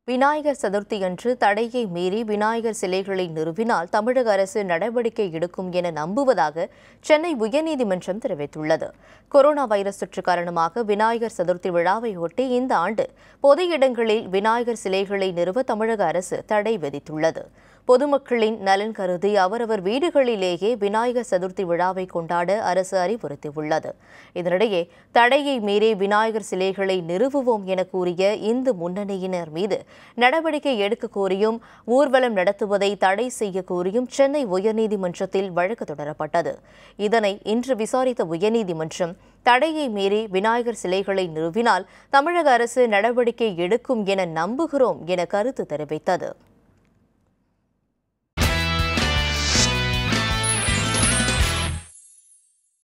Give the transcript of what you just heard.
விநாயகர் சதுர்த்தியன்று தடையை மீறி விநாயகர் சிலைகளை நிறுவினால் தமிழக அரசு நடவடிக்கை எடுக்கும் என நம்புவதாக சென்னை உயர்நீதிமன்றம் தெரிவித்துள்ளது கொரோனா வைரஸ் தொற்று காரணமாக விநாயகர் சதுர்த்தி விழாவையொட்டி இந்த ஆண்டு பொது இடங்களில் விநாயகர் சிலைகளை நிறுவ தமிழக அரசு தடை விதித்துள்ளது பொதுமக்களின் நலன் கருதி அவரவர் வீடுகளிலேயே விநாயகர் சதுர்த்தி விழாவை கொண்டாட அரசு அறிவுறுத்தியுள்ளது இதனிடையே தடையை மீறி விநாயகர் சிலைகளை நிறுவுவோம் என கூறிய இந்து முன்னணியினர் மீது நடவடிக்கை எடுக்க கோரியும் ஊர்வலம் நடத்துவதை தடை செய்ய கோரியும் சென்னை உயர்நீதிமன்றத்தில் வழக்கு தொடரப்பட்டது இதனை இன்று விசாரித்த உயர்நீதிமன்றம் தடையை மீறி விநாயகர் சிலைகளை நிறுவினால் தமிழக அரசு நடவடிக்கை எடுக்கும் என நம்புகிறோம் என கருத்து தெரிவித்தது